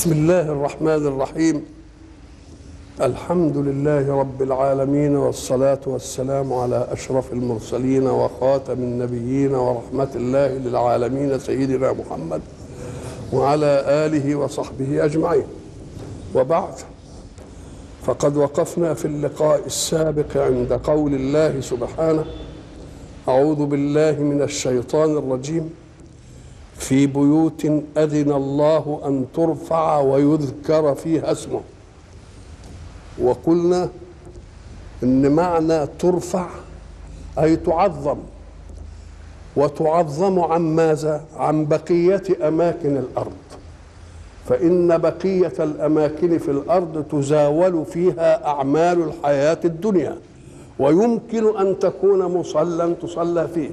بسم الله الرحمن الرحيم الحمد لله رب العالمين والصلاة والسلام على أشرف المرسلين وخاتم النبيين ورحمة الله للعالمين سيدنا محمد وعلى آله وصحبه أجمعين وبعد فقد وقفنا في اللقاء السابق عند قول الله سبحانه أعوذ بالله من الشيطان الرجيم في بيوت أذن الله أن ترفع ويذكر فيها اسمه وقلنا إن معنى ترفع أي تعظم وتعظم عن ماذا؟ عن بقية أماكن الأرض فإن بقية الأماكن في الأرض تزاول فيها أعمال الحياة الدنيا ويمكن أن تكون مصلى تصلى فيه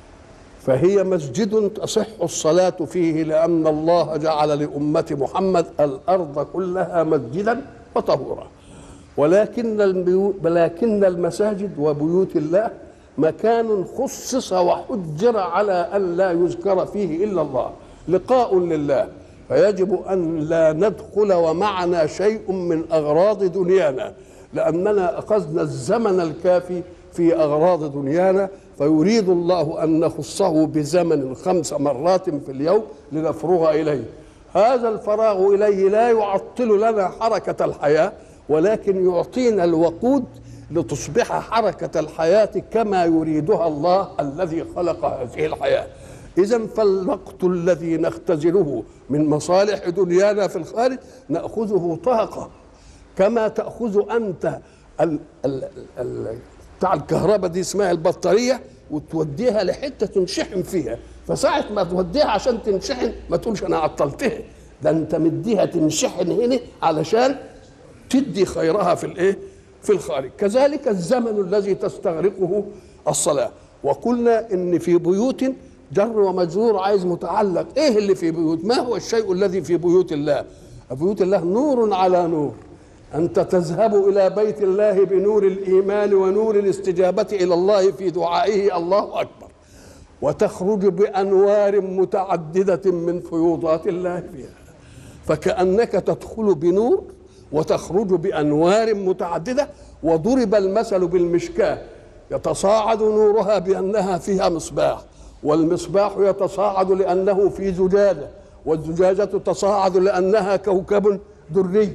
فهي مسجد تصح الصلاة فيه لأن الله جعل لأمة محمد الأرض كلها مسجدا وطهورا ولكن البيو... ولكن المساجد وبيوت الله مكان خصص وحجر على أن لا يذكر فيه إلا الله لقاء لله فيجب أن لا ندخل ومعنا شيء من أغراض دنيانا لأننا أخذنا الزمن الكافي في أغراض دنيانا فيريد الله أن نخصه بزمن خمس مرات في اليوم لنفرغ إليه هذا الفراغ إليه لا يعطل لنا حركة الحياة ولكن يعطينا الوقود لتصبح حركة الحياة كما يريدها الله الذي خلق هذه الحياة إذا فالوقت الذي نختزله من مصالح دنيانا في الخارج نأخذه طاقة كما تأخذ أنت ال ال ال بتاع الكهرباء دي اسمها البطارية وتوديها لحتة تنشحن فيها فساعة ما توديها عشان تنشحن ما تقولش أنا عطلتها ده أنت مديها تنشحن هنا علشان تدي خيرها في الإيه؟ في الخارج كذلك الزمن الذي تستغرقه الصلاة وقلنا إن في بيوت جر ومجرور عايز متعلق إيه اللي في بيوت ما هو الشيء الذي في بيوت الله بيوت الله نور على نور أنت تذهب إلى بيت الله بنور الإيمان ونور الاستجابة إلى الله في دعائه الله أكبر وتخرج بأنوار متعددة من فيوضات الله فيها فكأنك تدخل بنور وتخرج بأنوار متعددة وضرب المثل بالمشكاة يتصاعد نورها بأنها فيها مصباح والمصباح يتصاعد لأنه في زجاجة والزجاجة تصاعد لأنها كوكب دري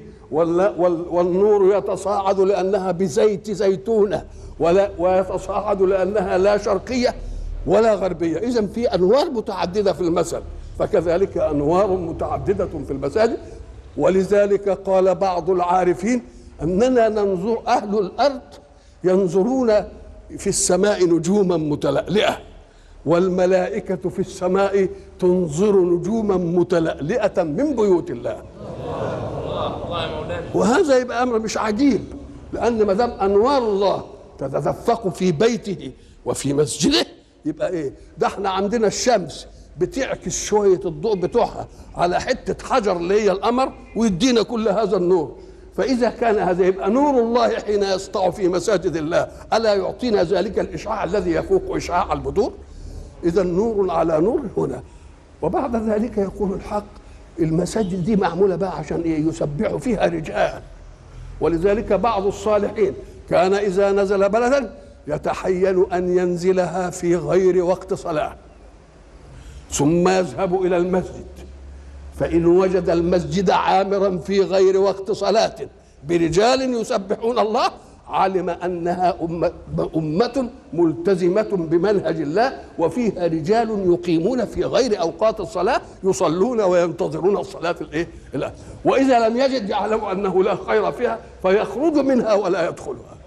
والنور يتصاعد لأنها بزيت زيتونة ولا ويتصاعد لأنها لا شرقية ولا غربية إذا في أنوار متعددة في المثل فكذلك أنوار متعددة في المساجد ولذلك قال بعض العارفين أننا ننظر أهل الأرض ينظرون في السماء نجوما متلألئة والملائكة في السماء تنظر نجوما متلألئة من بيوت الله وهذا يبقى امر مش عجيب لان ما دام انوار الله تتدفق في بيته وفي مسجده يبقى ايه ده احنا عندنا الشمس بتعكس شويه الضوء بتوعها على حته حجر اللي هي القمر ويدينا كل هذا النور فاذا كان هذا يبقى نور الله حين يسطع في مساجد الله الا يعطينا ذلك الاشعاع الذي يفوق اشعاع البدور اذا نور على نور هنا وبعد ذلك يقول الحق المساجد دي معموله بقى عشان ايه يسبحوا فيها رجال ولذلك بعض الصالحين كان اذا نزل بلدا يتحين ان ينزلها في غير وقت صلاه ثم يذهب الى المسجد فان وجد المسجد عامرا في غير وقت صلاه برجال يسبحون الله علم انها أمة, أمة ملتزمة بمنهج الله وفيها رجال يقيمون في غير اوقات الصلاة يصلون وينتظرون الصلاة الايه؟ واذا لم يجد يعلم انه لا خير فيها فيخرج منها ولا يدخلها.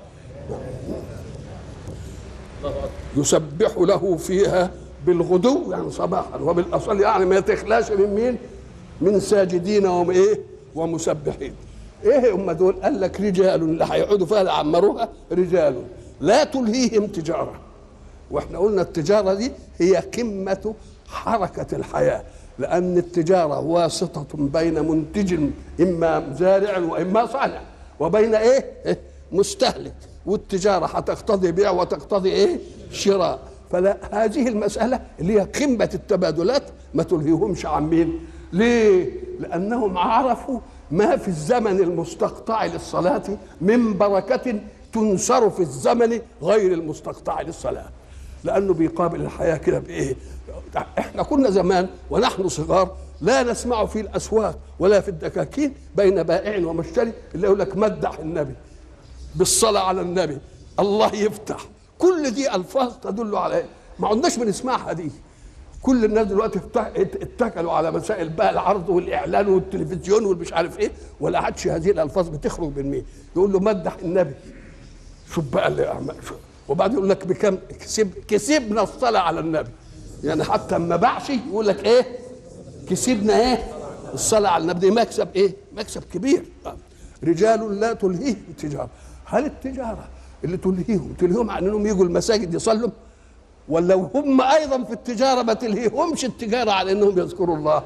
يسبح له فيها بالغدو يعني صباحا وبالاصل يعني ما تخلاش من مين؟ من ساجدين وايه؟ ومسبحين. ايه هم دول قال لك رجال اللي هيقعدوا فيها اللي عمروها رجال لا تلهيهم تجاره واحنا قلنا التجاره دي هي قمه حركه الحياه لان التجاره واسطه بين منتج اما زارع واما صانع وبين ايه, إيه؟ مستهلك والتجاره هتقتضي بيع وتقتضي ايه شراء فلا هذه المساله اللي هي قمه التبادلات ما تلهيهمش عن مين ليه لانهم عرفوا ما في الزمن المستقطع للصلاه من بركه تنشر في الزمن غير المستقطع للصلاه لانه بيقابل الحياه كده بايه احنا كنا زمان ونحن صغار لا نسمع في الاسواق ولا في الدكاكين بين بائع ومشتري اللي يقول لك مدح النبي بالصلاه على النبي الله يفتح كل دي الفاظ تدل على ايه ما عدناش بنسمعها دي كل الناس دلوقتي اتكلوا على مسائل بقى العرض والاعلان والتلفزيون والمش عارف ايه ولا عادش هذه الالفاظ بتخرج من مين يقول له مدح النبي شوف بقى اللي اعمل شوف وبعدين يقول لك بكم كسب كسبنا الصلاه على النبي يعني حتى ما باعش يقول لك ايه كسبنا ايه الصلاه على النبي دي مكسب ايه مكسب كبير رجال لا تلهيهم تجاره هل التجاره اللي تلهيهم تلهيهم عن انهم يجوا المساجد يصلوا ولا هم ايضا في التجاره ما تلهيهمش التجاره على انهم يذكروا الله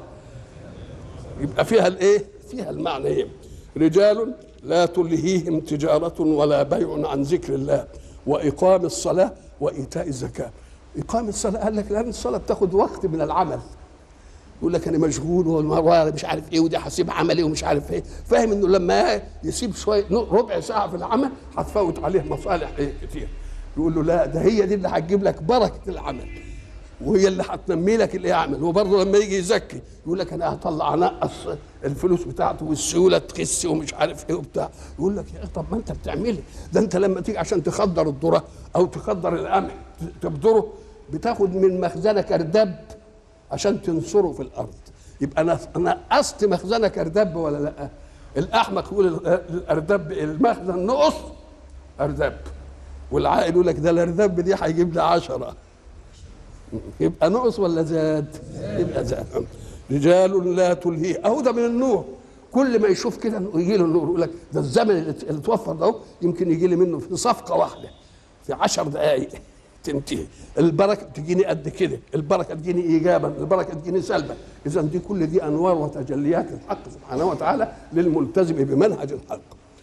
يبقى فيها الايه فيها المعنى ايه رجال لا تلهيهم تجاره ولا بيع عن ذكر الله واقام الصلاه وايتاء الزكاه اقام الصلاه قال لك لان الصلاه بتاخد وقت من العمل يقول لك انا مشغول والمره مش عارف ايه ودي هسيب عملي ومش عارف ايه فاهم انه لما يسيب شويه ربع ساعه في العمل هتفوت عليه مصالح ايه كتير يقول له لا ده هي دي اللي هتجيب لك بركه العمل وهي اللي هتنمي لك اللي يعمل وبرضه لما يجي يزكي يقول لك انا هطلع انقص الفلوس بتاعته والسيوله تخس ومش عارف ايه وبتاع يقول لك يا طب ما انت بتعملي ده انت لما تيجي عشان تخدر الذره او تخدر القمح تبذره بتاخد من مخزنك اردب عشان تنصره في الارض يبقى انا نقصت مخزنك اردب ولا لا الاحمق يقول الاردب المخزن نقص اردب والعائل يقول لك ده الاردب دي هيجيب لي عشرة يبقى نقص ولا زاد يبقى زاد رجال لا تلهيه اهو ده من النور كل ما يشوف كده يجي له النور يقول لك ده الزمن اللي توفر ده يمكن يجي لي منه في صفقه واحده في عشر دقائق تنتهي البركه تجيني قد كده البركه تجيني ايجابا البركه تجيني سلبا اذا دي كل دي انوار وتجليات الحق سبحانه وتعالى للملتزم بمنهج الحق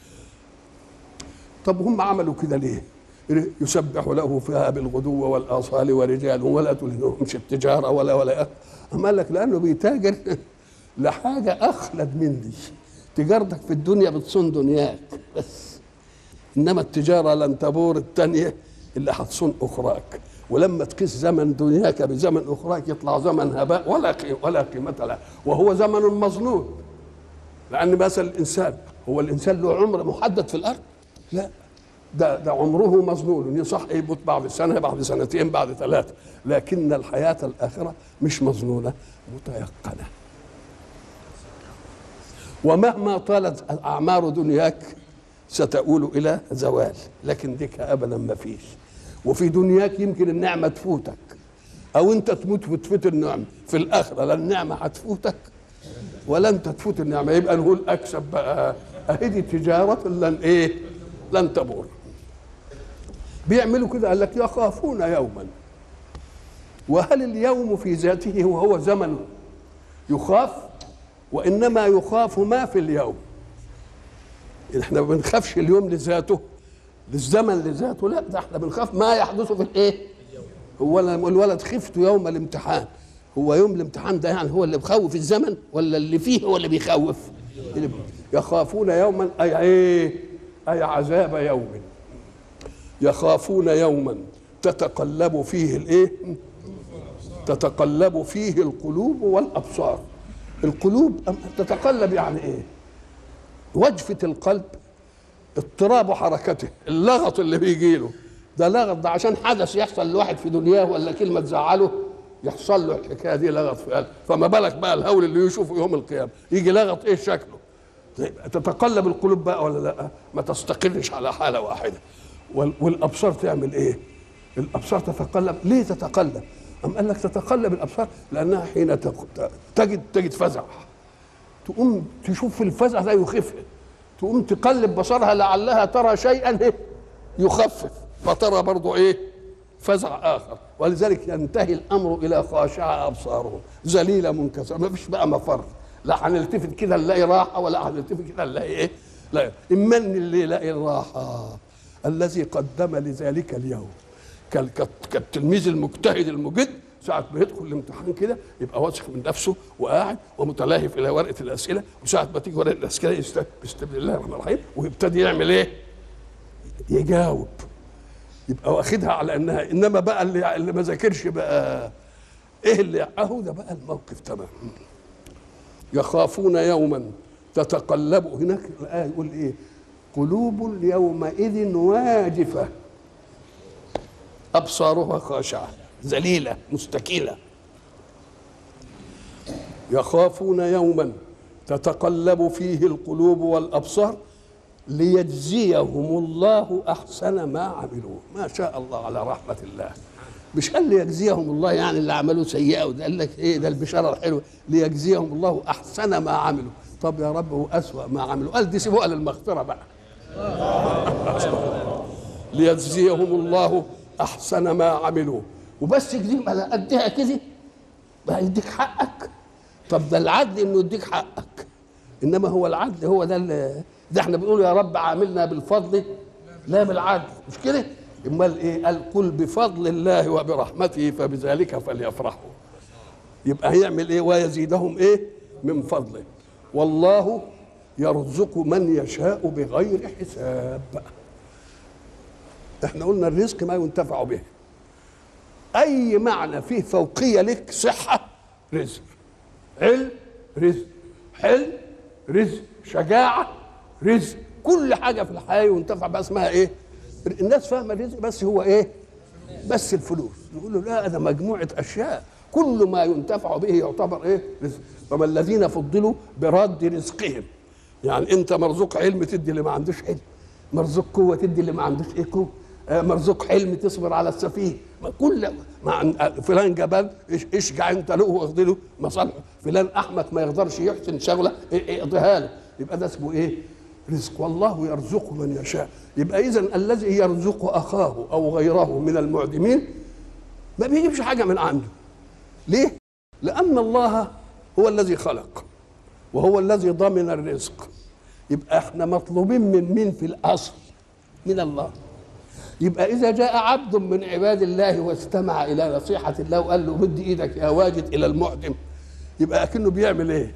طب هم عملوا كده ليه يسبح له فيها بالغدو والاصال ورجال ولا تلهمش التجاره ولا ولا أما قال لك لانه بيتاجر لحاجه اخلد من دي تجارتك في الدنيا بتصون دنياك بس انما التجاره لن تبور الثانيه اللي هتصون اخراك ولما تقيس زمن دنياك بزمن اخراك يطلع زمن هباء ولا ولا قيمه له وهو زمن مظنون لان مثل الانسان هو الانسان له عمر محدد في الارض لا ده ده عمره مظنون يصح يموت بعد سنه بعد سنتين بعد ثلاثه لكن الحياه الاخره مش مظنونه متيقنه ومهما طالت اعمار دنياك ستؤول الى زوال لكن ديك ابدا ما فيش وفي دنياك يمكن النعمه تفوتك او انت تموت وتفوت النعمه في الاخره لا النعمه هتفوتك ولا انت تفوت النعمه يبقى نقول اكسب بقى اهي دي تجاره لن ايه لن تبور بيعملوا كده قال لك يخافون يوما وهل اليوم في ذاته وهو زمن يخاف وانما يخاف ما في اليوم احنا ما بنخافش اليوم لذاته للزمن لذاته لا ده احنا بنخاف ما يحدث في الايه هو الولد خفت يوم الامتحان هو يوم الامتحان ده يعني هو اللي بخوف الزمن ولا اللي فيه هو اللي بيخوف يخافون يوما اي ايه اي عذاب يوم يخافون يوما تتقلب فيه الايه تتقلب فيه القلوب والابصار القلوب تتقلب يعني ايه وجفه القلب اضطراب حركته اللغط اللي بيجي له ده لغط ده عشان حدث يحصل لواحد في دنياه ولا كلمه تزعله يحصل له الحكايه دي لغط في قلبه فما بالك بقى الهول اللي يشوفه يوم القيامه يجي لغط ايه شكله تتقلب القلوب بقى ولا لا ما تستقرش على حاله واحده والابصار تعمل ايه الابصار تتقلب ليه تتقلب أم قال لك تتقلب الابصار لانها حين تجد تجد فزع تقوم تشوف في الفزع ده يخف تقوم تقلب بصرها لعلها ترى شيئا يخفف فترى برضو ايه فزع اخر ولذلك ينتهي الامر الى خاشعه ابصارهم ذليله منكسره ما فيش بقى مفر لا هنلتفت كده نلاقي راحه ولا هنلتفت كده نلاقي ايه لا من اللي يلاقي الراحه الذي قدم لذلك اليوم كالتلميذ المجتهد المجد ساعة ما يدخل الامتحان كده يبقى واثق من نفسه وقاعد ومتلهف إلى ورقة الأسئلة وساعة ما تيجي ورقة الأسئلة يست- بسم الله الرحمن الرحيم ويبتدي يعمل إيه؟ يجاوب يبقى واخدها على انها انما بقى اللي اللي ما ذاكرش بقى ايه اللي اهو ده بقى الموقف تمام يخافون يوما تتقلب هناك الايه يقول ايه قلوب يومئذ واجفه ابصارها خاشعه ذليله مستكينه يخافون يوما تتقلب فيه القلوب والابصار ليجزيهم الله احسن ما عملوا ما شاء الله على رحمه الله مش قال ليجزيهم الله يعني اللي عملوه سيئه وده قال لك ايه ده البشاره الحلوه ليجزيهم الله احسن ما عملوا طب يا رب واسوا ما عملوا قال دي سيبوها للمغفره بقى ليجزيهم الله احسن ما عملوا وبس كده على قدها كده بقى يديك حقك طب ده العدل انه يديك حقك انما هو العدل هو ده اللي ده احنا بنقول يا رب عاملنا بالفضل لا بالعدل مش كده امال ايه قال قل بفضل الله وبرحمته فبذلك فليفرحوا يبقى هيعمل ايه ويزيدهم ايه من فضله والله يرزق من يشاء بغير حساب احنا قلنا الرزق ما ينتفع به اي معنى فيه فوقيه لك صحه رزق علم رزق حلم رزق شجاعه رزق كل حاجه في الحياه ينتفع بها اسمها ايه الناس فاهمه الرزق بس هو ايه بس الفلوس نقول له لا ده مجموعه اشياء كل ما ينتفع به يعتبر ايه رزق فما الذين فضلوا برد رزقهم يعني انت مرزوق علم تدي اللي ما عندوش علم مرزوق قوه تدي اللي ما عندوش ايه قوه آه، مرزوق حلم تصبر على السفيه ما كل ما عن- آه، فلان جبان إش- اشجع انت له واخد له مصالحه فلان احمق ما يقدرش يحسن شغله إيه- إيه، اقضيها له يبقى ده اسمه ايه رزق والله يرزق من يشاء يبقى اذا الذي يرزق اخاه او غيره من المعدمين ما بيجيبش حاجه من عنده ليه لان الله هو الذي خلق وهو الذي ضمن الرزق يبقى احنا مطلوبين من مين في الاصل من الله يبقى اذا جاء عبد من عباد الله واستمع الى نصيحه الله وقال له مد ايدك يا واجد الى المعدم يبقى اكنه بيعمل ايه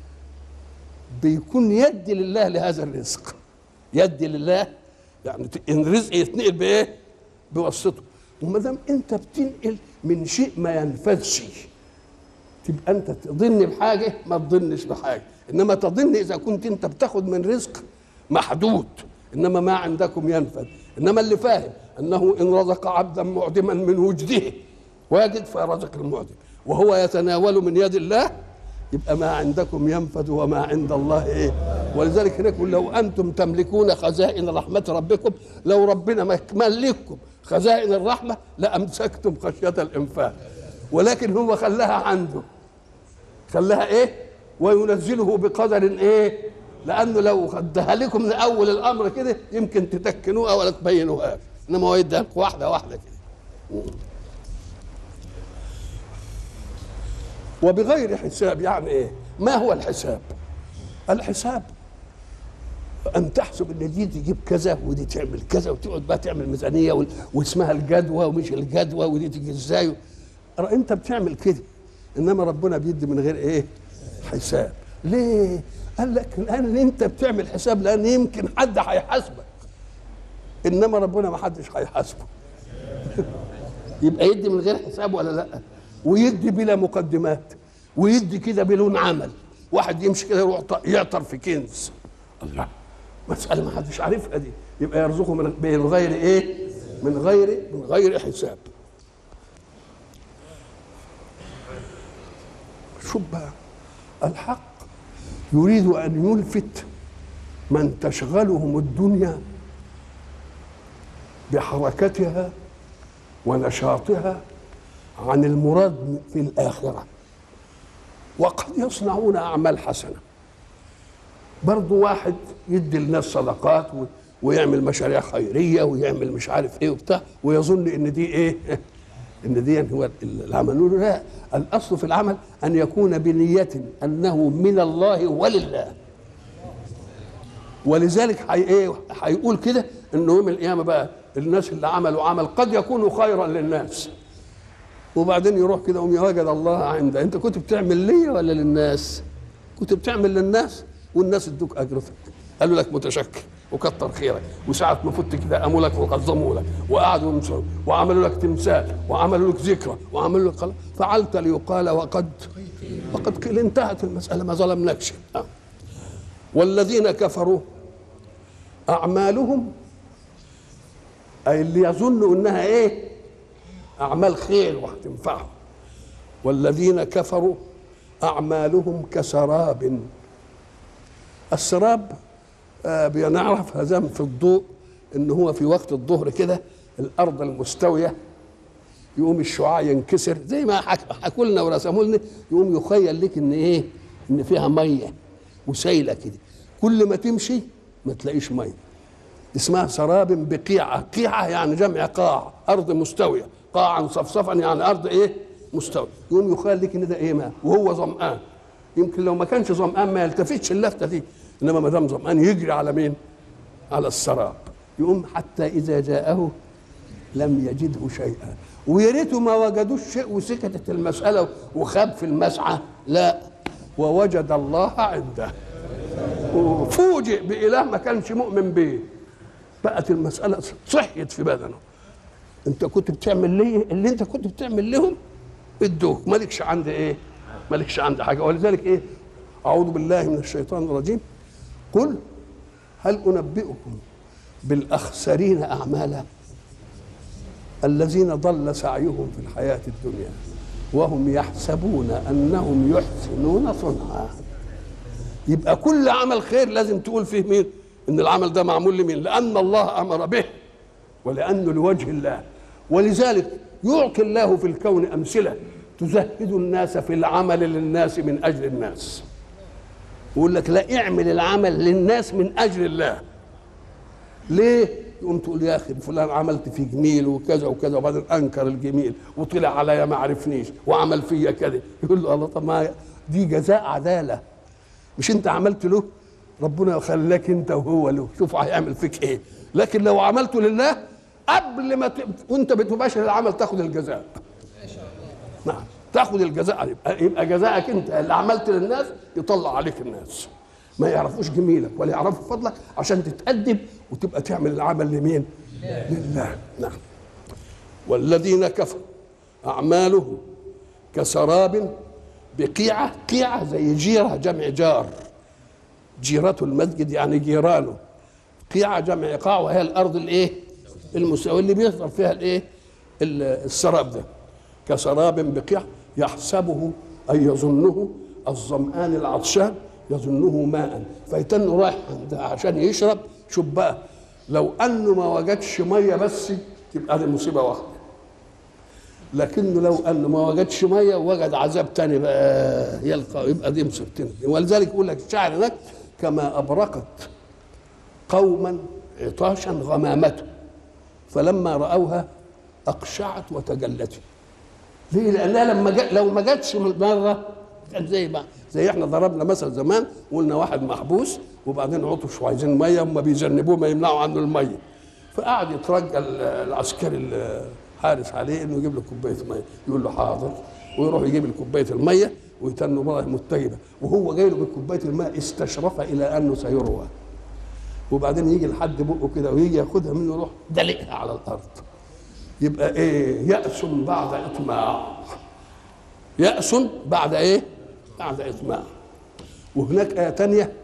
بيكون يد لله لهذا الرزق يد لله يعني ت- ان الرزق يتنقل بايه بواسطته وما دام انت بتنقل من شيء ما ينفذش تبقى انت تظن بحاجه ما تظنش بحاجه انما تظن اذا كنت انت بتاخد من رزق محدود انما ما عندكم ينفذ انما اللي فاهم انه ان رزق عبدا معدما من وجده واجد فرزق المعدم وهو يتناول من يد الله يبقى ما عندكم ينفذ وما عند الله ايه ولذلك هناك يقول لو انتم تملكون خزائن رحمه ربكم لو ربنا ما ملككم خزائن الرحمه لامسكتم خشيه الانفاق ولكن هو خلاها عنده خلاها ايه وينزله بقدر ايه لانه لو اداها لكم من اول الامر كده يمكن تتكنوها ولا تبينوها انما هو يديها لكم واحده واحده كده وبغير حساب يعني ايه ما هو الحساب الحساب ان تحسب ان دي تجيب كذا ودي تعمل كذا وتقعد بقى تعمل ميزانيه وال- واسمها الجدوى ومش الجدوى ودي تيجي ازاي انت بتعمل كده انما ربنا بيدي من غير ايه حساب ليه قال لك الان انت بتعمل حساب لان يمكن حد هيحاسبك انما ربنا ما حدش هيحاسبه يبقى يدي من غير حساب ولا لا ويدي بلا مقدمات ويدي كده بدون عمل واحد يمشي كده يروح ط- يعطر في كنز الله مسألة ما حدش عارفها دي يبقى يرزقه من من غير ايه من غير من غير حساب شوف بقى الحق يريد ان يلفت من تشغلهم الدنيا بحركتها ونشاطها عن المراد في الآخرة وقد يصنعون أعمال حسنة برضو واحد يدي الناس صدقات و- ويعمل مشاريع خيرية ويعمل مش عارف ايه وبتاع ويظن ان دي ايه ان دي هو العمل نقول له لا الاصل في العمل ان يكون بنية انه من الله ولله ولذلك حي ايه هيقول كده انه يوم القيامه بقى الناس اللي عملوا عمل قد يكون خيرا للناس وبعدين يروح كده يقوم يوجد الله عنده انت كنت بتعمل لي ولا للناس كنت بتعمل للناس والناس ادوك اجرتك قالوا لك متشكر وكتر خيرك وساعة ما فت كده قاموا لك وقزموا لك وقعدوا يمسوا وعملوا لك تمثال وعملوا لك ذكرى وعملوا لك قلم. فعلت ليقال وقد وقد قيل انتهت المسألة ما ظلمناكش آه. والذين كفروا أعمالهم أي اللي يظنوا إنها إيه أعمال خير وهتنفعهم والذين كفروا أعمالهم كسراب السراب آه بنعرف هذا في الضوء ان هو في وقت الظهر كده الارض المستويه يقوم الشعاع ينكسر زي ما حكوا لنا ورسموا لنا يقوم يخيل لك ان ايه ان فيها ميه وسايله كده كل ما تمشي ما تلاقيش ميه اسمها سراب بقيعه قيعه يعني جمع قاع ارض مستويه قاعا صفصفا يعني ارض ايه مستوي يقوم يخيل لك ان ده ايه ماء وهو ظمآن يمكن لو ما كانش ظمآن ما يلتفتش اللفته دي انما ما دام ظمآن يجري على مين؟ على السراب يقوم حتى اذا جاءه لم يجده شيئا ويا ريته ما وجدوش شيء وسكتت المساله وخاب في المسعى لا ووجد الله عنده وفوجئ بإله ما كانش مؤمن به بقت المسألة صحيت في بدنه انت كنت بتعمل ليه اللي انت كنت بتعمل لهم ادوك مالكش عند ايه مالكش عند حاجة ولذلك ايه أعوذ بالله من الشيطان الرجيم قل هل أنبئكم بالأخسرين أعمالا الذين ضل سعيهم في الحياة الدنيا وهم يحسبون أنهم يحسنون صنعا يبقى كل عمل خير لازم تقول فيه مين ان العمل ده معمول لمين لان الله امر به ولانه لوجه الله ولذلك يعطي الله في الكون امثله تزهد الناس في العمل للناس من اجل الناس يقول لك لا اعمل العمل للناس من اجل الله ليه يقوم تقول يا اخي فلان عملت فيه جميل وكذا وكذا وبعدين انكر الجميل وطلع عليا ما عرفنيش وعمل فيا كذا يقول له الله طب ما دي جزاء عداله مش انت عملت له ربنا خلاك انت وهو له شوف هيعمل فيك ايه لكن لو عملته لله قبل ما ت... وانت بتباشر العمل تاخد الجزاء نعم تاخد الجزاء يبقى, يبقى جزاءك انت اللي عملت للناس يطلع عليك الناس ما يعرفوش جميلك ولا يعرفوا فضلك عشان تتأدب وتبقى تعمل العمل لمين؟ لله نعم والذين كفروا أعمالهم كسراب بقيعة قيعة زي جيرة جمع جار جيرة المسجد يعني جيرانه قيعة جمع قاع وهي الأرض الإيه المساوية اللي بيظهر فيها الإيه السراب ده كسراب بقيعة يحسبه أي يظنه الظمآن العطشان يظنه ماء فيتنه رايح عشان يشرب شوف بقى لو انه ما وجدش ميه بس تبقى دي مصيبه واحده لكنه لو انه ما وجدش ميه وجد عذاب تاني بقى يلقى يبقى دي مصيبتين ولذلك يقول لك الشاعر هناك كما ابرقت قوما عطاشا غمامته فلما راوها اقشعت وتجلت ليه؟ لانها لما جا لو ما جاتش مره كانت زي بقى زي احنا ضربنا مثل زمان وقلنا واحد محبوس وبعدين عطش وعايزين ميه هم بيذنبوه ما يمنعوا عنه الميه فقعد يترجى العسكري الحارس عليه انه يجيب له كوبايه ميه يقول له حاضر ويروح يجيب له كوبايه الميه ويتنوا مره متجبه وهو جاي له بكوبايه الماء استشرف الى انه سيروى وبعدين يجي لحد بقه كده ويجي ياخدها منه يروح دلقها على الارض يبقى ايه يأس بعد اطماع يأس بعد ايه بعد إطماع وهناك آية تانية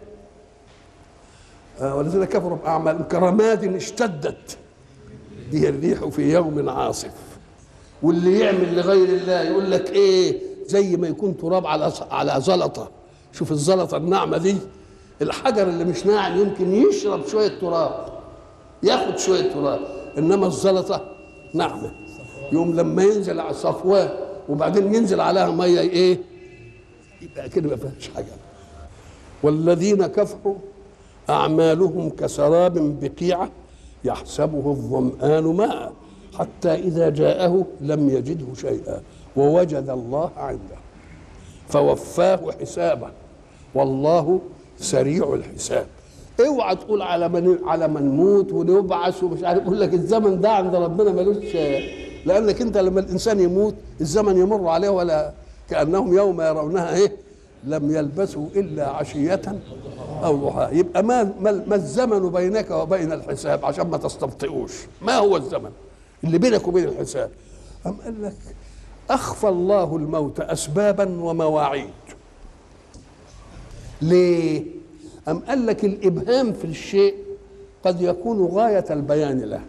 آه والذين كفروا بأعمالهم كرماد اشتدت به الريح في يوم عاصف واللي يعمل لغير الله يقول لك ايه زي ما يكون تراب على على زلطه شوف الزلطه الناعمه دي الحجر اللي مش ناعم يمكن يشرب شويه تراب ياخد شويه تراب انما الزلطه ناعمه يوم لما ينزل على صفواه وبعدين ينزل عليها ميه ايه يبقى كده ما فيهاش حاجه والذين كفروا اعمالهم كسراب بقيعه يحسبه الظمآن ماء حتى إذا جاءه لم يجده شيئا ووجد الله عنده فوفاه حسابه والله سريع الحساب اوعى تقول على من على من نموت ونبعث ومش عارف يقول لك الزمن ده عند ربنا ملوش لانك انت لما الانسان يموت الزمن يمر عليه ولا كانهم يوم يرونها ايه لم يلبثوا الا عشيه او ضحاها يبقى ما ما ما الزمن بينك وبين الحساب عشان ما تستبطئوش ما هو الزمن اللي بينك وبين الحساب أم قال لك أخفى الله الموت أسبابا ومواعيد ليه أم قال لك الإبهام في الشيء قد يكون غاية البيان له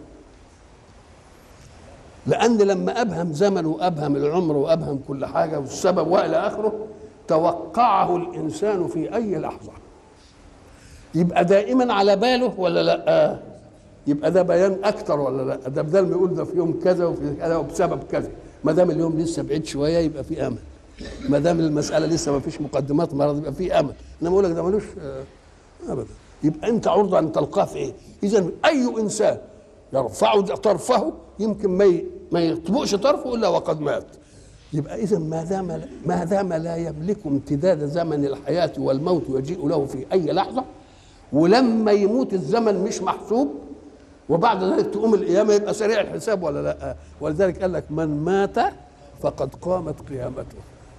لأن لما أبهم زمن وأبهم العمر وأبهم كل حاجة والسبب وإلى آخره توقعه الإنسان في أي لحظة يبقى دائما على باله ولا لا يبقى ده بيان اكتر ولا لا ده بدل ما يقول ده في يوم كذا وفي كذا وبسبب كذا ما دام اليوم لسه بعيد شويه يبقى في امل ما دام المساله لسه ما فيش مقدمات مرض يبقى في امل انما اقول لك ده ملوش آه، ابدا يبقى انت عرضه ان تلقاه في ايه اذا اي انسان يرفع طرفه يمكن ما ي- ما يطبقش طرفه الا وقد مات يبقى اذا ما دام ما دام لا يملك امتداد زمن الحياه والموت يجيء له في اي لحظه ولما يموت الزمن مش محسوب وبعد ذلك تقوم القيامه يبقى سريع الحساب ولا لا ولذلك قال لك من مات فقد قامت قيامته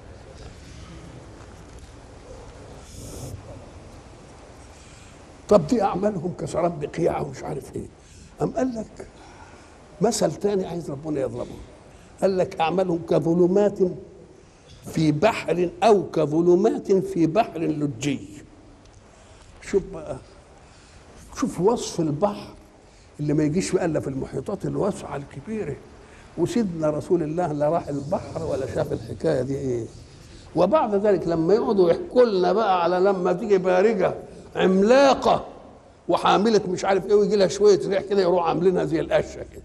طب دي اعمالهم كسراب بقيعه ومش عارف ايه ام قال لك مثل تاني عايز ربنا يضربه قال لك اعمالهم كظلمات في بحر او كظلمات في بحر لجي شوف بقى شوف وصف البحر اللي ما يجيش الا في المحيطات الواسعه الكبيره وسيدنا رسول الله لا راح البحر ولا شاف الحكايه دي ايه وبعد ذلك لما يقعدوا يحكوا لنا بقى على لما تيجي بارجه عملاقه وحامله مش عارف ايه ويجي لها شويه ريح كده يروح عاملينها زي القشه كده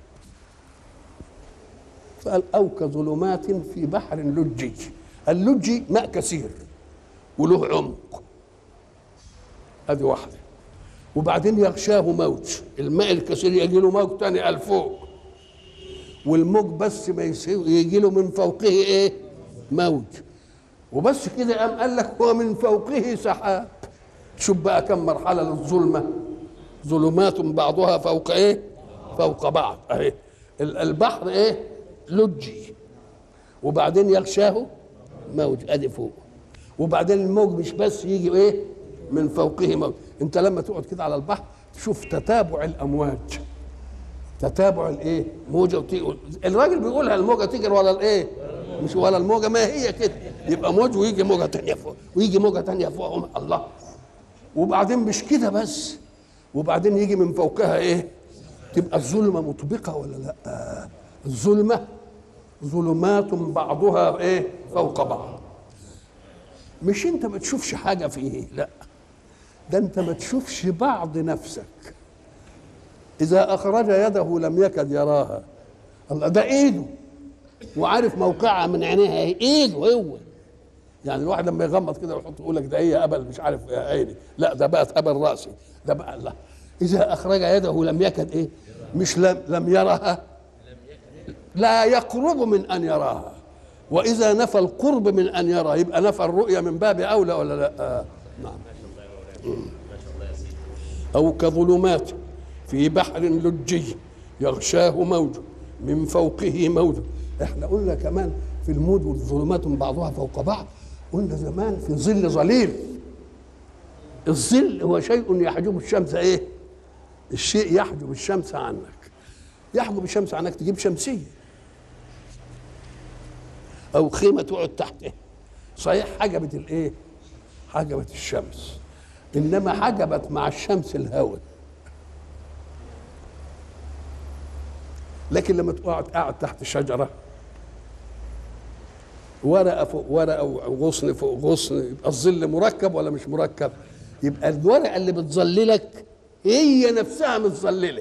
فقال او كظلمات في بحر لجي اللجي ماء كثير وله عمق ادي واحده وبعدين يغشاه موج الماء الكثير يجي له موج تاني قال فوق والموج بس ما يسيب يجي له من فوقه ايه موج وبس كده قام قال لك هو من فوقه سحاب شوف بقى كم مرحله للظلمه ظلمات بعضها فوق ايه فوق بعض اهي ال- البحر ايه لجي وبعدين يغشاه موج ادي فوق وبعدين الموج مش بس يجي ايه من فوقه موج انت لما تقعد كده على البحر تشوف تتابع الامواج تتابع الايه موجه وتيجي الراجل بيقولها الموجه تجري ولا الايه مش ولا الموجه ما هي كده يبقى موج ويجي موجه تانية فوق ويجي موجه تانية فوق الله وبعدين مش كده بس وبعدين يجي من فوقها ايه تبقى الظلمه مطبقه ولا لا الظلمه ظلمات بعضها ايه فوق بعض مش انت ما تشوفش حاجه فيه لا ده انت ما تشوفش بعض نفسك اذا اخرج يده لم يكد يراها الله ده ايده وعارف موقعها من عينيها ايه ايده هو يعني الواحد لما يغمض كده ويحط يقول لك ده هي قبل مش عارف يا عيني لا ده بقت قبل راسي ده بقى الله اذا اخرج يده لم يكد ايه مش لم لم يرها لا يقرب من ان يراها واذا نفى القرب من ان يرى يبقى نفى الرؤيه من باب اولى ولا لا آه. نعم او كظلمات في بحر لجي يغشاه موج من فوقه موج احنا قلنا كمان في الموج والظلمات من بعضها فوق بعض قلنا زمان في ظل ظليل الظل هو شيء يحجب الشمس ايه الشيء يحجب الشمس عنك يحجب الشمس عنك تجيب شمسيه او خيمه تقعد تحتها صحيح حجبت الايه حجبت الشمس انما حجبت مع الشمس الهواء لكن لما تقعد قاعد تحت شجره ورقه فوق ورقه وغصن فوق غصن يبقى الظل مركب ولا مش مركب يبقى الورقه اللي بتظللك هي نفسها متظلله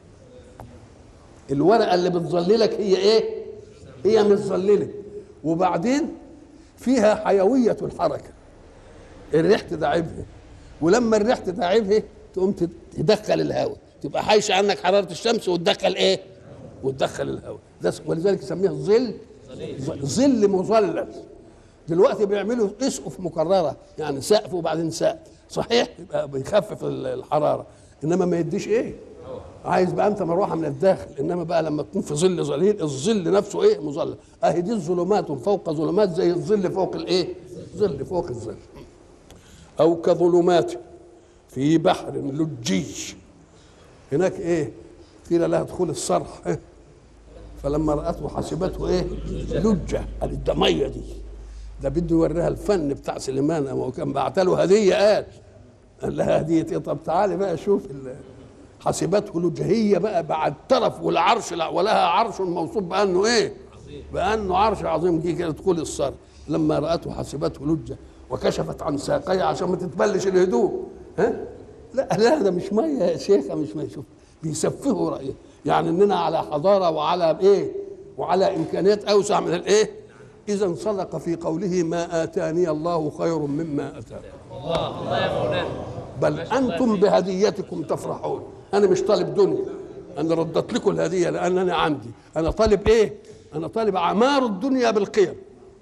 الورقه اللي بتظللك هي ايه هي متظلله وبعدين فيها حيويه الحركه الريح تداعبها ولما الريح تداعبها تقوم تدخل الهواء تبقى حايشه عنك حراره الشمس وتدخل ايه وتدخل الهواء ده ولذلك يسميها ظل ظل مظلل دلوقتي بيعملوا اسقف مكرره يعني سقف وبعدين سقف صحيح يبقى بيخفف الحراره انما ما يديش ايه عايز بقى انت مروحه من الداخل انما بقى لما تكون في ظل ظليل الظل نفسه ايه مظلل اهي دي الظلمات فوق ظلمات زي الظل فوق الايه ظل فوق الظل او كظلمات في بحر لجي هناك ايه قيل لها ادخل الصرح إيه؟ فلما راته حسبته ايه لجه قالت ده ميه دي ده بده يوريها الفن بتاع سليمان اما هو كان بعت له هديه قال قال لها هديه ايه طب تعالي بقى شوف ال- حسبته لجه هي بقى بعد الطرف والعرش لا ولها عرش موصوف بانه ايه بانه عرش عظيم دي كده تدخل الصرح لما راته حسبته لجه وكشفت عن ساقيها عشان ما تتبلش الهدوء ها لا لا ده مش ميه يا شيخه مش ميه شوف بيسفهوا رايه يعني اننا على حضاره وعلى ايه وعلى امكانيات اوسع من الايه اذا صدق في قوله ما اتاني الله خير مما اتاكم الله الله يا مولانا بل انتم بهديتكم تفرحون انا مش طالب دنيا انا ردت لكم الهديه لان انا عندي انا طالب ايه انا طالب اعمار الدنيا بالقيم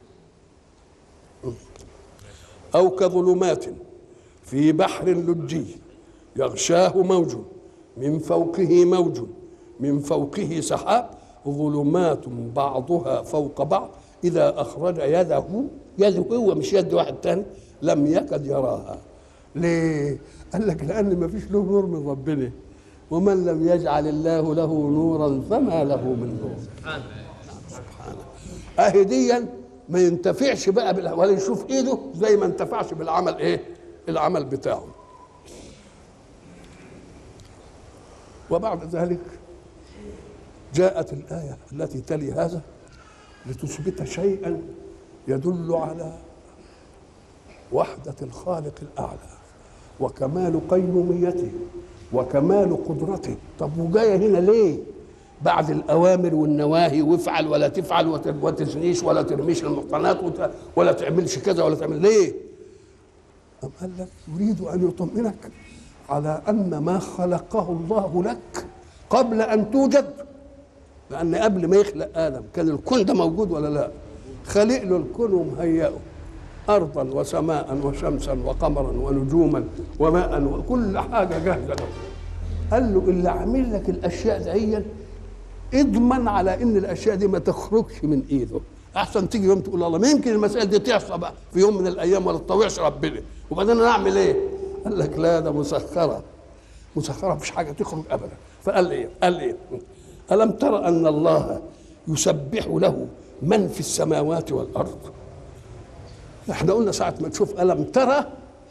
او كظلمات في بحر لجي يغشاه موج من فوقه موج من فوقه سحاب ظلمات بعضها فوق بعض اذا اخرج يده يده هو مش يد واحد تاني لم يكد يراها ليه قال لك لان ما فيش له نور من ربنا ومن لم يجعل الله له نورا فما له من نور سبحانه اهي ديا ما ينتفعش بقى بال... ولا يشوف ايده زي ما انتفعش بالعمل ايه العمل بتاعه وبعد ذلك جاءت الآية التي تلي هذا لتثبت شيئا يدل على وحدة الخالق الأعلى وكمال قيوميته وكمال قدرته طب وجاية هنا ليه بعد الأوامر والنواهي وافعل ولا تفعل وت- وتزنيش ولا ترميش المحصنات وت- ولا تعملش كذا ولا تعمل ليه أم قال لك يريد أن يطمئنك على أن ما خلقه الله لك قبل أن توجد لأن قبل ما يخلق آدم كان الكون ده موجود ولا لا خلق له الكون ومهيئه أرضا وسماء وشمسا وقمرا ونجوما وماء وكل حاجة جاهزة له قال له اللي عامل لك الأشياء دي اضمن على ان الاشياء دي ما تخرجش من ايده احسن تيجي يوم تقول الله ما يمكن المسائل دي تحصل بقى في يوم من الايام ولا تطوعش ربنا وبعدين انا اعمل ايه قال لك لا ده مسخره مسخره مفيش حاجه تخرج ابدا فقال ايه قال ايه الم ترى ان الله يسبح له من في السماوات والارض احنا قلنا ساعه ما تشوف الم ترى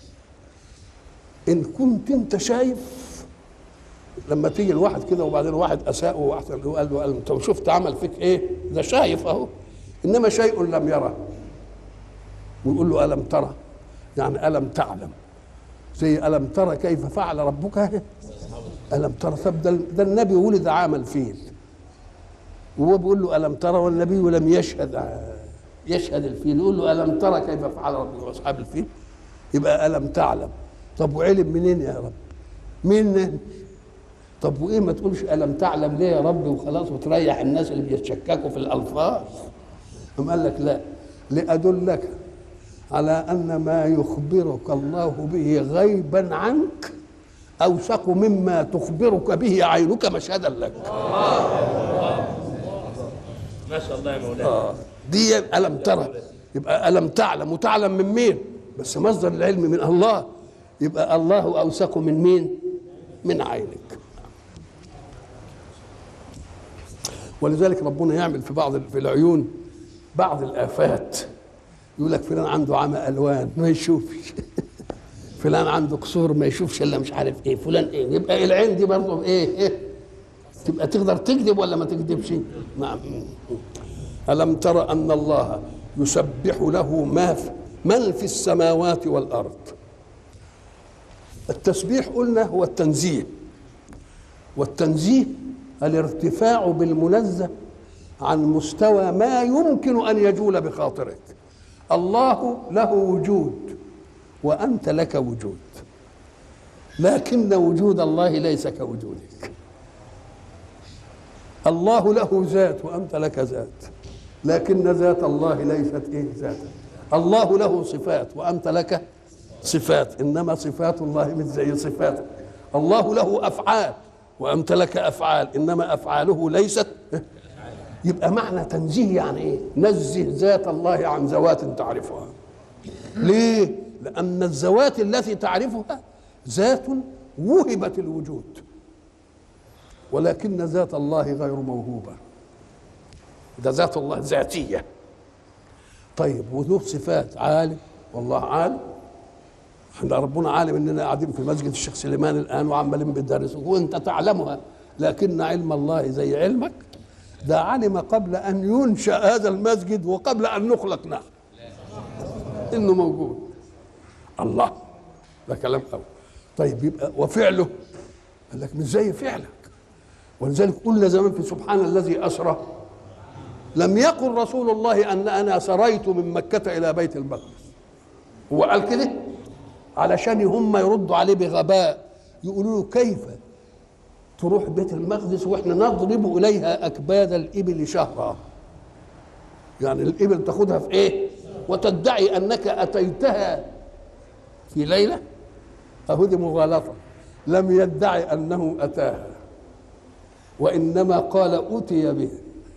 ان كنت انت شايف لما تيجي الواحد كده وبعدين واحد اساءه وواحد قال له قال له انت شفت عمل فيك ايه؟ ده شايف اهو انما شيء لم يره ويقول له الم ترى يعني الم تعلم زي الم ترى كيف فعل ربك الم ترى طب ده, ده النبي ولد عام الفيل وهو بيقول له الم ترى والنبي لم يشهد يشهد الفيل يقول له الم ترى كيف فعل ربك واصحاب الفيل يبقى الم تعلم طب وعلم منين يا رب؟ مين طب وايه ما تقولش الم تعلم ليه يا رب وخلاص وتريح الناس اللي بيتشككوا في الالفاظ أم قال لك لا لأدلك على أن ما يخبرك الله به غيبا عنك أوثق مما تخبرك به عينك مشهدا لك ما شاء الله يا مولانا آه. دي ألم ترى يبقى ألم تعلم وتعلم من مين بس مصدر العلم من الله يبقى الله أوثق من مين من عينك ولذلك ربنا يعمل في بعض في العيون بعض الآفات يقول لك فلان عنده عمى ألوان ما يشوفش فلان عنده قصور ما يشوفش الا مش عارف ايه فلان ايه يبقى العين دي برضه بايه ايه تبقى تقدر تكذب ولا ما تكذبش نعم ألم تر أن الله يسبح له ما في من في السماوات والأرض التسبيح قلنا هو التنزيه والتنزيه الارتفاع بالمنزه عن مستوى ما يمكن أن يجول بخاطرك الله له وجود وأنت لك وجود لكن وجود الله ليس كوجودك الله له ذات وأنت لك ذات لكن ذات الله ليست إيه ذاتا الله له صفات وأنت لك صفات إنما صفات الله مش زي صفاتك الله له أفعال وامتلك افعال انما افعاله ليست يبقى معنى تنزيه يعني ايه نزه ذات الله عن ذوات تعرفها ليه لان الذوات التي تعرفها ذات وهبت الوجود ولكن ذات الله غير موهوبه ده ذات الله ذاتيه طيب وله صفات عالم والله عالم احنا ربنا عالم اننا قاعدين في مسجد الشيخ سليمان الان وعمالين بندرس وانت تعلمها لكن علم الله زي علمك ده علم قبل ان ينشا هذا المسجد وقبل ان نخلق نحن انه موجود الله ده كلام قوي طيب يبقى وفعله قال لك مش زي فعلك ولذلك قلنا زمان في سبحان الذي اسرى لم يقل رسول الله ان انا سريت من مكه الى بيت المقدس هو قال كده علشان هم يردوا عليه بغباء يقولوا له كيف تروح بيت المقدس واحنا نضرب اليها اكباد الابل شهرا يعني الابل تاخدها في ايه وتدعي انك اتيتها في ليله اهو دي مغالطه لم يدعي انه اتاها وانما قال اتي به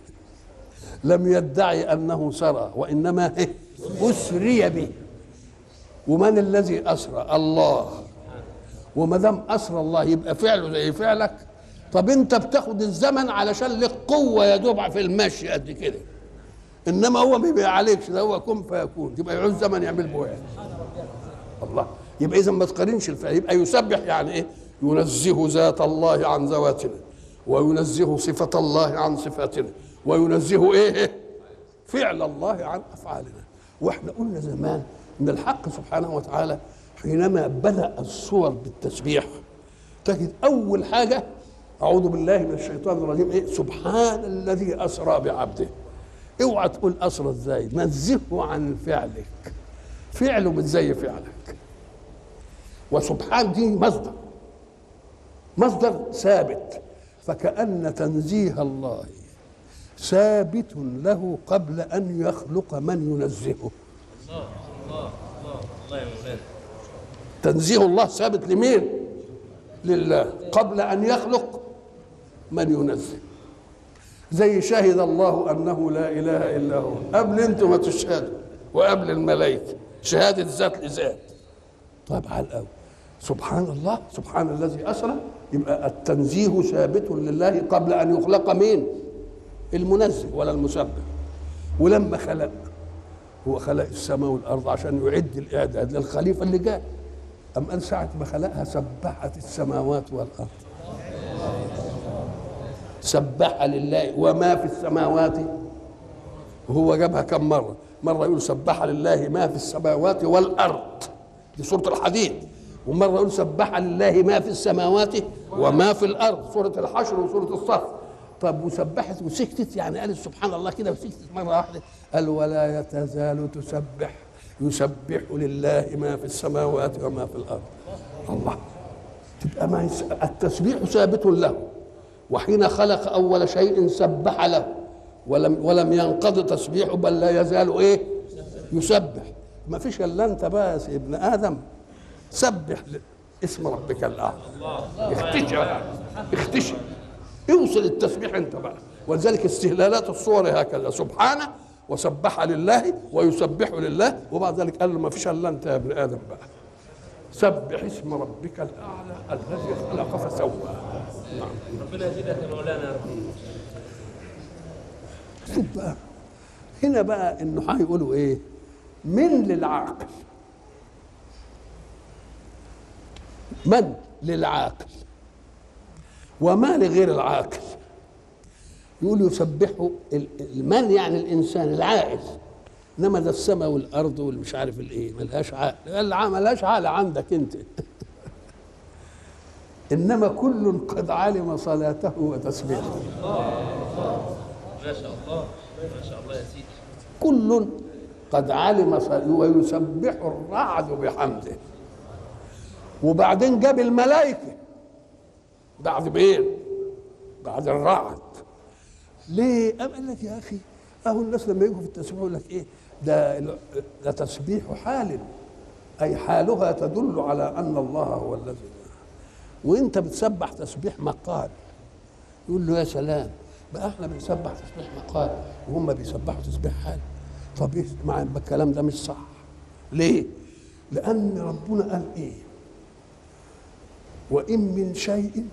لم يدعي انه سرى وانما إيه؟ اسري به ومن الذي اسرى الله وما دام اسرى الله يبقى فعله زي فعلك طب انت بتاخد الزمن علشان لك قوه يا دوب في المشي قد كده انما هو ما بيعالجش ده هو كن فيكون يبقى يعوز زمن يعمل به إيه؟ الله يبقى اذا ما تقارنش الفعل يبقى يسبح يعني ايه ينزه ذات الله عن ذواتنا وينزه صفة الله عن صفاتنا وينزه ايه فعل الله عن افعالنا واحنا قلنا زمان ان الحق سبحانه وتعالى حينما بدا الصور بالتسبيح تجد اول حاجه اعوذ بالله من الشيطان الرجيم ايه سبحان الذي اسرى بعبده اوعى تقول اسرى ازاي نزهه عن فعلك فعله مش زي فعلك وسبحان دي مصدر مصدر ثابت فكأن تنزيه الله ثابت له قبل أن يخلق من ينزهه الله الله الله الله يا مولانا تنزيه الله ثابت لمين لله قبل أن يخلق من ينزه زي شهد الله أنه لا إله إلا هو قبل أنتم ما تشهدوا وقبل الملائكة شهادة ذات لذات طيب على الأول سبحان الله سبحان الذي أسرى يبقى التنزيه ثابت لله قبل أن يخلق مين المنزه ولا المسبح ولما خلق هو خلق السماء والأرض عشان يعد الإعداد للخليفة اللي جاي أم قال ساعة ما خلقها سبحت السماوات والأرض سبح لله وما في السماوات وهو جابها كم مرة مرة يقول سبح لله ما في السماوات والأرض دي سورة الحديد ومرة يقول سبح لله ما في السماوات وما في الأرض سورة الحشر وسورة الصف طب وسبحت وسكتت يعني قالت سبحان الله كده وسكتت مرة واحدة قال ولا يتزال تسبح يسبح لله ما في السماوات وما في الأرض الله تبقى ما يس... التسبيح ثابت له وحين خلق اول شيء سبح له ولم ولم ينقض تسبيحه بل لا يزال ايه يسبح ما فيش الا انت بس يا ابن ادم سبح ل- اسم ربك الاعلى اختشى يعني اختشى اوصل التسبيح انت بقى ولذلك استهلالات الصور هكذا سبحانه وسبح لله ويسبح لله وبعد ذلك قال له ما فيش الا انت يا ابن ادم بقى سبح اسم ربك الاعلى الذي خلق فسوى نعم ربنا يزيدك يا مولانا يا رب شوف بقى هنا بقى انه هيقولوا ايه من للعاقل من للعاقل وما لغير العاقل يقول يسبحوا ال- المن يعني الانسان العاقل انما ده السماء والارض والمش عارف الايه ملهاش عقل الع- ملهاش عقل عندك انت انما كل قد علم صلاته وتسبيحه ما شاء الله ما شاء الله يا سيدي كل قد علم صل- ويسبح الرعد بحمده وبعدين جاب الملائكة بعد مين؟ بعد الرعد ليه؟ قام قال لك يا أخي أهو الناس لما يجوا في التسبيح يقول لك إيه؟ ده ده تسبيح حال أي حالها تدل على أن الله هو الذي وانت بتسبح تسبيح مقال يقول له يا سلام بقى احنا بنسبح تسبيح مقال وهم بيسبحوا تسبيح حال طب إيه؟ مع الكلام ده مش صح ليه لان ربنا قال ايه وان من شيء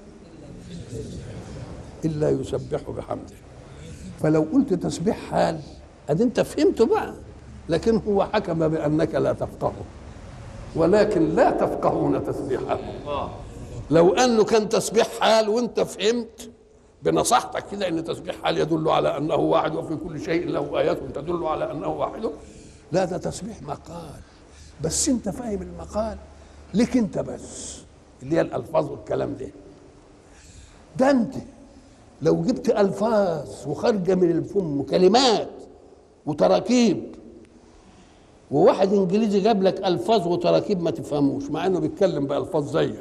الا يسبح بحمده فلو قلت تسبيح حال ادي انت فهمته بقى لكن هو حكم بانك لا تفقهه ولكن لا تفقهون تسبيحه لو انه كان تسبيح حال وانت فهمت بنصحتك كده ان تسبيح حال يدل على انه واحد وفي كل شيء له ايات تدل على انه واحد لا ده تسبيح مقال بس انت فاهم المقال لك انت بس اللي هي الالفاظ والكلام ده ده انت لو جبت الفاظ وخارجه من الفم وكلمات وتراكيب وواحد انجليزي جاب لك الفاظ وتراكيب ما تفهموش مع انه بيتكلم بالفاظ زيك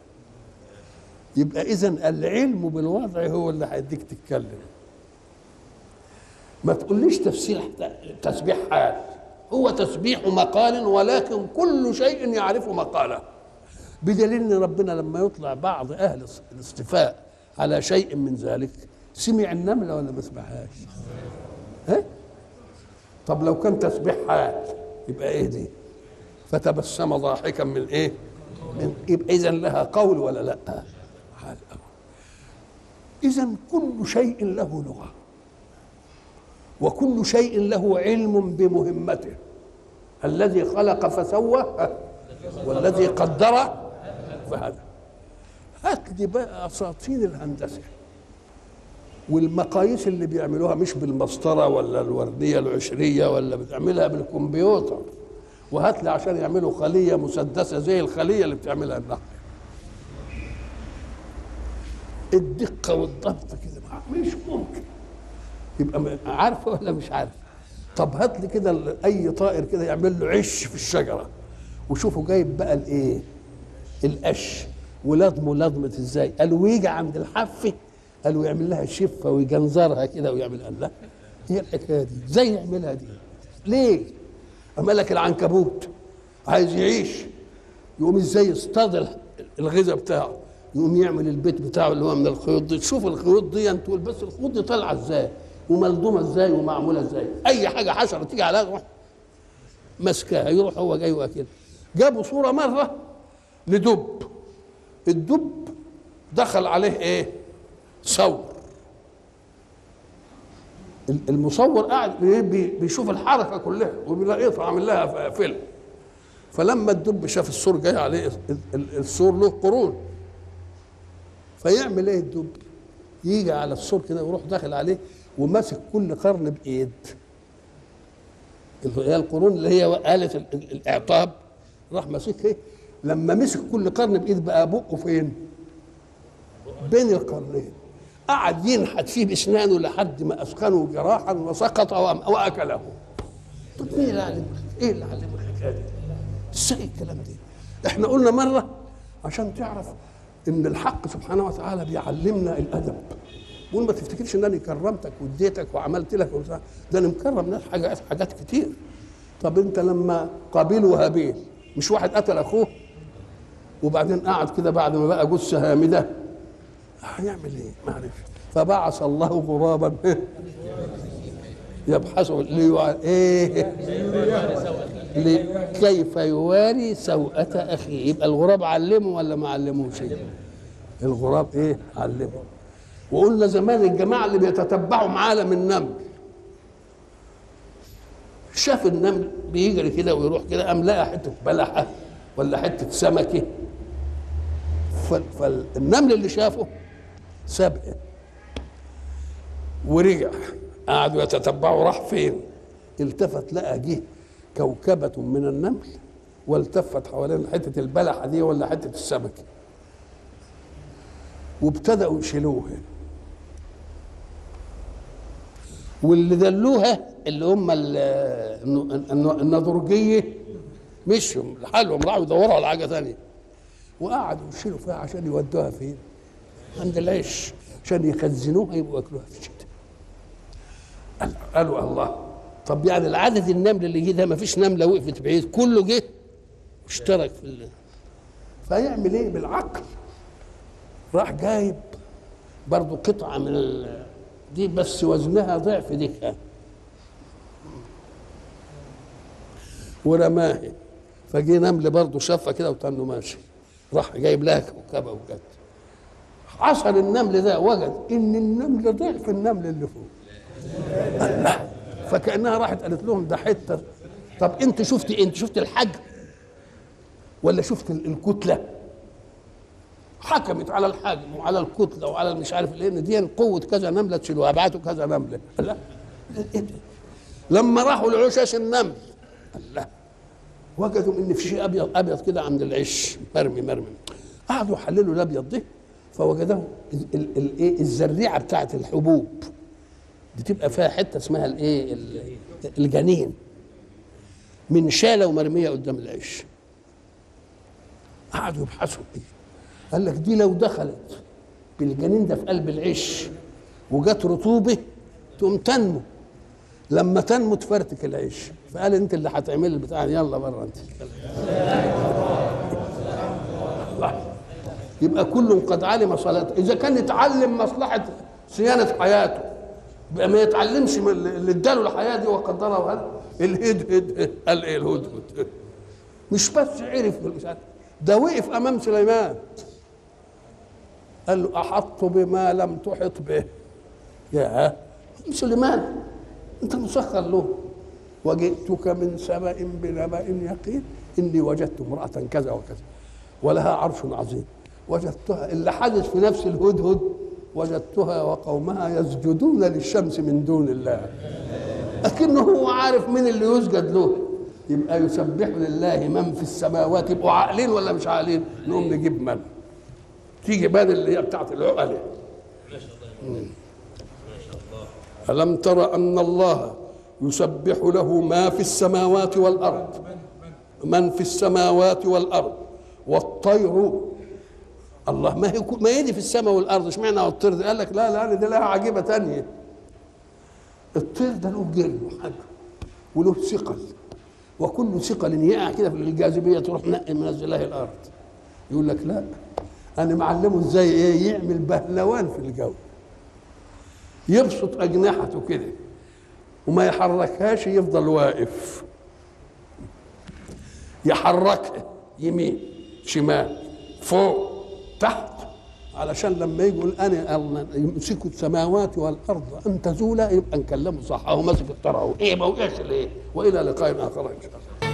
يبقى اذا العلم بالوضع هو اللي هيديك تتكلم ما تقوليش تفسير تسبيح حال هو تسبيح مقال ولكن كل شيء يعرف مقاله بدليل ان ربنا لما يطلع بعض اهل الاصطفاء على شيء من ذلك سمع النمله ولا ما سمعهاش؟ ها؟ طب لو كان تسبيح حال يبقى ايه دي؟ فتبسم ضاحكا من ايه؟ من يبقى اذا لها قول ولا لا؟ حال اذا كل شيء له لغه وكل شيء له علم بمهمته الذي خلق فسوى والذي قدر فهدى هات لي بقى اساطين الهندسه والمقاييس اللي بيعملوها مش بالمسطره ولا الورديه العشريه ولا بتعملها بالكمبيوتر وهات لي عشان يعملوا خليه مسدسه زي الخليه اللي بتعملها النحل الدقه والضبط كده مش ممكن يبقى عارفه ولا مش عارف طب هات لي كده اي طائر كده يعمل له عش في الشجره وشوفوا جايب بقى الايه القش ولضمه لضمه ازاي قالوا ويجي عند الحفه قالوا يعمل لها شفه ويجنزرها كده ويعمل قال لا هي الحكايه دي ازاي يعملها دي ليه اما لك العنكبوت عايز يعيش يقوم ازاي يصطاد الغذاء بتاعه يقوم يعمل البيت بتاعه اللي هو من الخيوط دي تشوف الخيوط دي انت تقول بس الخيوط دي طالعه ازاي وملضومه ازاي ومعموله ازاي اي حاجه حشره تيجي عليها يروح ماسكاها يروح هو جاي واكلها جابوا صوره مره لدب الدب دخل عليه ايه صور المصور قاعد بيشوف الحركه كلها وبيلاقيه عامل لها فيلم فلما الدب شاف السور جاي عليه السور له قرون فيعمل ايه الدب يجي على السور كده ويروح داخل عليه وماسك كل قرن بايد اللي هي القرون اللي هي آلة الإعطاب راح ماسكها لما مسك كل قرن بإيد بقى بقه فين؟ بين القرنين قعد ينحت فيه بأسنانه لحد ما أسخنه جراحا وسقط وأكله طب مين اللي علم إيه اللي علم الحكاية دي؟ ازاي الكلام ده؟ احنا قلنا مرة عشان تعرف إن الحق سبحانه وتعالى بيعلمنا الأدب بقول ما تفتكرش ان انا كرمتك واديتك وعملت لك وبتاع ده انا مكرم ناس حاجات حاجات كتير طب انت لما قابيل وهابيل مش واحد قتل اخوه وبعدين قعد كده بعد ما بقى جثه هامده هيعمل ايه؟ معلش فبعث الله غرابا يبحث ليوع... ايه كيف يواري سوءة أخيه يبقى الغراب علمه ولا ما علموش الغراب ايه علمه وقلنا زمان الجماعه اللي بيتتبعوا عالم النمل شاف النمل بيجري كده ويروح كده قام لقى حته بلحه ولا حته سمكه فالنمل اللي شافه سابقه ورجع قعدوا يتتبعوا راح فين التفت لقى جه كوكبة من النمل والتفت حوالين حتة البلحة دي ولا حتة السمكة وابتدأوا يشيلوها واللي دلوها اللي هم النضرجيه مشوا لحالهم راحوا يدوروا على حاجه ثانيه وقعدوا يشيلوا فيها عشان يودوها فين؟ عند العيش عشان يخزنوها يبقوا ياكلوها في الشتاء قالوا الله طب يعني العدد النمل اللي جه ده ما فيش نمله وقفت بعيد كله جه اشترك في ال... فيعمل ايه بالعقل راح جايب برضو قطعة من ال... دي بس وزنها ضعف دي ورماها فجي نمل برضه شافها كده وتنه ماشي راح جايب لها كوكبه وجت حصل النمل ده وجد ان النمل ضعف النمل اللي فوق الله فكانها راحت قالت لهم ده حته طب انت شفتي انت شفت الحجم ولا شفت ال- الكتله حكمت على الحجم وعلى الكتله وعلى مش عارف لان دي قوه كذا نمله تشيلوها بعتوا كذا نمله لا إيه ده؟ لما راحوا لعشاش النمل الله وجدوا ان في شيء ابيض ابيض كده عند العش مرمي مرمي قعدوا يحللوا الابيض ده فوجدوا ال- ال- الايه الزريعه بتاعت الحبوب بتبقى فيها حته اسمها الايه ال- الجنين من شاله ومرميه قدام العش قعدوا يبحثوا فيه قال لك دي لو دخلت بالجنين ده في قلب العش وجت رطوبه تقوم تنمو لما تنمو تفرتك العيش فقال انت اللي هتعمل البتاع دي، يلا بره انت يبقى كل قد علم صلاته اذا كان يتعلم مصلحه صيانه حياته يبقى ما يتعلمش من اللي اللي اداله الحياه دي وقدرها وقال الهدهد قال ايه الهدهد مش بس عرف مش عارف. ده وقف امام سليمان قال له احط بما لم تحط به يا سليمان انت مسخر له وجئتك من سبأ بنبأ يقين اني وجدت امرأة كذا وكذا ولها عرش عظيم وجدتها اللي حدث في نفس الهدهد وجدتها وقومها يسجدون للشمس من دون الله لكنه هو عارف مين اللي يسجد له يبقى يسبح لله من في السماوات يبقوا عاقلين ولا مش عاقلين نقوم نجيب من تيجي بان اللي هي بتاعت العقل ألم تر أن الله يسبح له ما في السماوات والأرض من في السماوات والأرض والطير الله ما هي ما هي دي في السماء والأرض اشمعنى الطير ده قال لك لا لا دي لها عجيبة تانية الطير ده له جرم وحاجة وله ثقل وكل ثقل يقع كده في الجاذبية تروح نقي منزلها الأرض يقول لك لا أنا معلمه ازاي ايه يعمل بهلوان في الجو يبسط اجنحته كده وما يحركهاش يفضل واقف يحركها يمين شمال فوق تحت علشان لما يجي يقول انا الله يمسك السماوات والارض ان تزولا يبقى نكلمه صح اهو ماسك الطرى اهو ايه ما وقعش ليه والى لقاء اخر ان شاء الله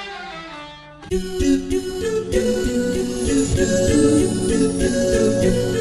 do do do do do do do do do do